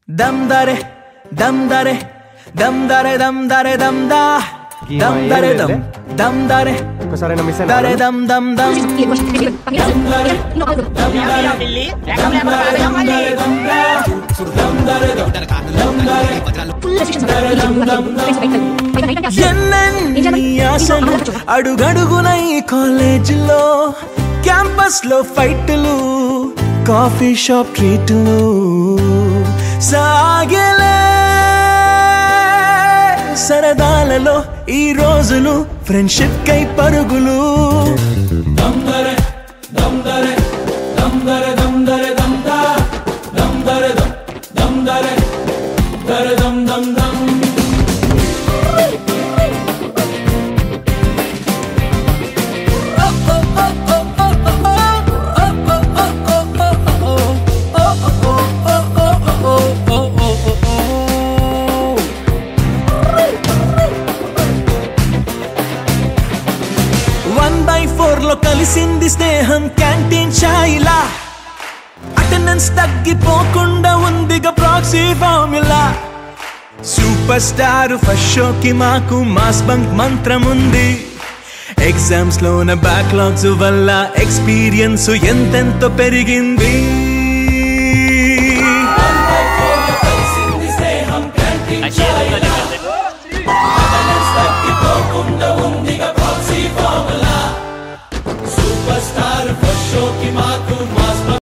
దమ్ దరే దమ్ దరే దమ్ దరే దమ్ దరే దమ్ దా దమ్ దరే దమ్ దమ్ దరే ఒకసారైనా మిస్ దరే దమ్ దమ్ దమ్ ఎన్నెన్ని ఆశలు అడుగడుగున ఈ కాలేజీలో క్యాంపస్ లో ఫైట్లు కాఫీ షాప్ ట్రీట్లు సాగలే సరదాలలో ఈ రోజులు ఫ్రెండ్షిప్ కై పరుగులు వన్ బై ఫోర్ లో కలిసింది స్నేహం క్యాంటీన్ ఛాయిలా అటెండెన్స్ తగ్గిపోకుండా ఉందిగా proxy formula super star first షోకి మాకు మాస్ బంక్ మంత్రం ఉంది ఎగ్జామ్స్ లోన బ్యాక్లాగ్స్ వల్ల ఎక్స్పీరియన్స్ ఎంతెంతో పెరిగింది